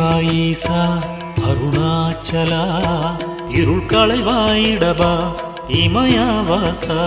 வாயீசா அருணாச்சலா இருள் களைவாயிடபா இமயவாசா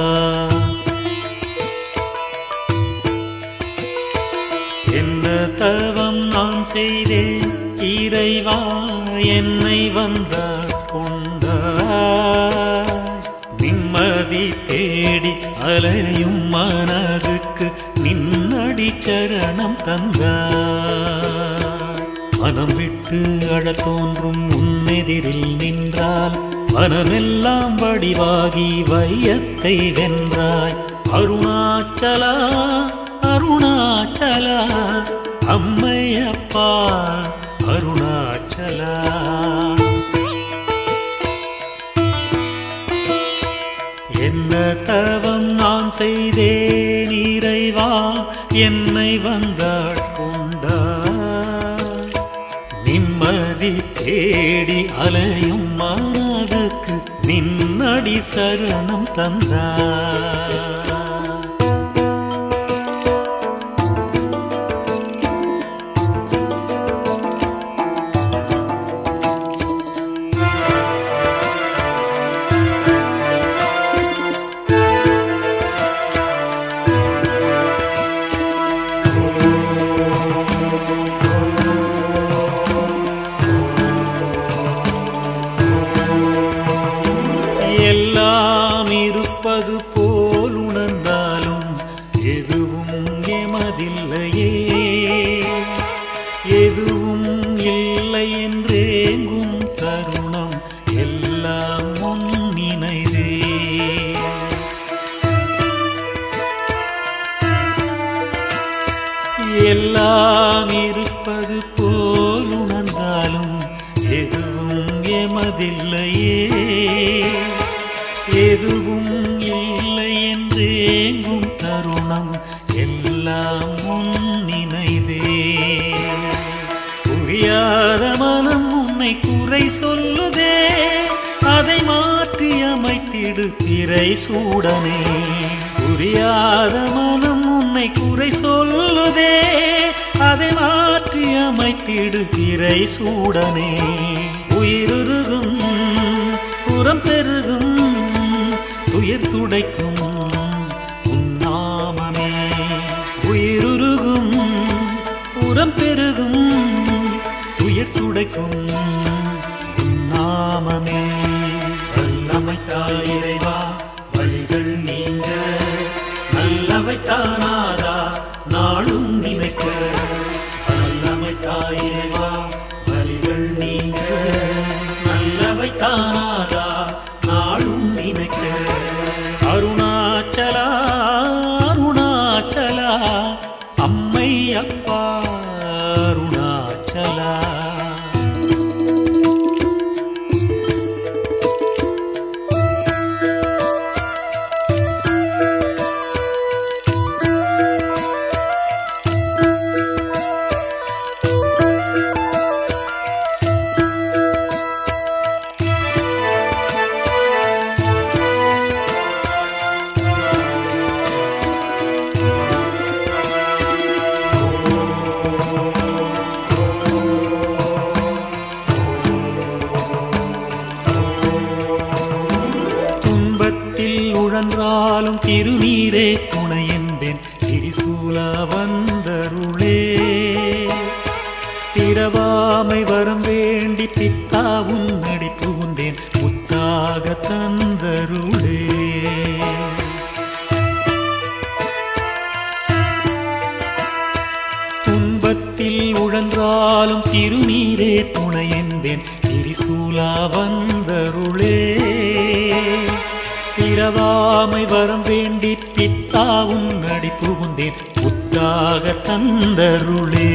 என்ன தவம் நான் செய்தேன் இறைவா என்னை வந்தார் கொண்டாய் நிம்மதி தேடி அலையும் மனதுக்கு நின்னடி சரணம் தந்தாய் மனம் விட்டு அழத் தோன்றும் உன்னெதிரில் நின்றால் மனமெல்லாம் வடிவாகி வையத்தை வென்றாய் அருணாச்சலா அருணாச்சலா அம்மையப்பா அருணாச்சலா என்ன தவம் நான் செய்தேன் இறைவா என்னை வந்தாள் கொண்டாய் நிம்மதி தேடி அலையும் மனதுக்கு நின்னடி சரணம் தந்தாய் எல்லாம் இருப்பது போல் உணர்ந்தாலும் எதுவும் எமதில்லையே எதுவும் இல்லை என்றேங்கும் தருணம் எல்லாம் உன் நினைவே எல்லாம் இருப்பது போல் உணர்ந்தாலும் எதுவும் எமதில்லையே எதுவும் இல்லை என்றேங்கும் தருணம் எல்லாம் உன் நினைவே புரியாத மனம் உன்னை குறை சொல்லுதே அதை மாற்றி அமைத்திடு திரை சூடனே புரியாத மனம் உன்னை குறை சொல்லுதே அதை மாற்றி அமைத்திடு திரை சூடனே உயிருருகும் புறம் பெருகும் துயர் துடைக்கும் உன்னாமமே உயிருருகும் புறம் பெருகும் துயர் துடைக்கும் உன்னாமமே வல்லமை தாயிரைவா வழிகள் நீங்க நல்லவை தானாதா நாளும் நினைக்க வல்லமை தாயிரைவா வழிகள் நீங்க நல்லவை தானாதா நாளும் நினைக்க அருணாச்சலா அருணாச்சலா அம்மை அப்பா அருணாச்சலா துன்பத்தில் உழன்றாலும் திருநீரே துணை என்பேன் திரிசூல வந்தருளே பிறவாமை வரம் வேண்டி பித்தா உன்னடி புகுந்தேன் முத்தாக தந்தருளே துன்பத்தில் உழன்றாலும் திருநீரே துணை என்பேன் திரிசூலா வந்தருளே பிறவாமை வரம் வேண்டி பித்தா உன்னடி புகுந்தேன் முத்தாக தந்தருளே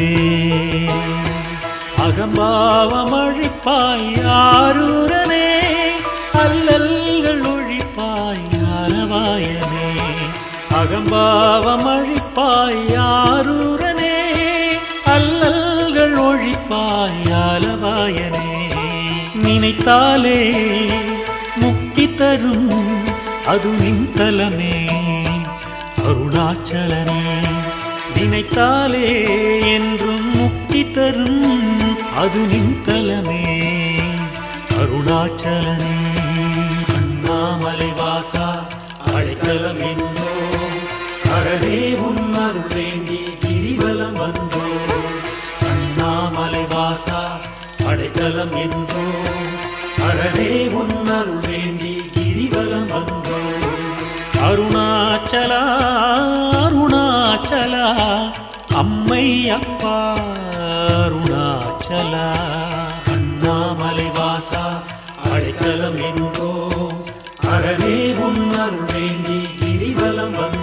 அகம்பாவம் அழிப்பாய் ஆரூரனே அல்லல்கள் ஒழிப்பாய் ஆரவாயனே அகம்பாவம் அழிப்பாய் ஆரூரனே அல்லல்கள் ஒழிப்பாய் ஆலவாயனே நினைத்தாலே முக்தி தரும் அது நின் தலமே அருணாச்சலனே நினைத்தாலே என்றும் முக்தி தரும் அது நின் தலமே அருணாச்சலனே அண்ணாமலை வாசா அழைக்கலம் என்றோ அழகே உன்னருள் வேண்டி கிரிவலம் வந்தோ அண்ணாமலை வாசா அடைக்கலம் என்றோ அழகே உன்னருள் வேண்டி கிரிவலம் வந்தோ அருணாச்சலா அருணாச்சலா அம்மை அப்பா அருணாச்சலா அண்ணாமலை வாசா அடைக்கலம் என்றோ அழகே உன்னருள் வேண்டி கிரிவலம் வந்தோ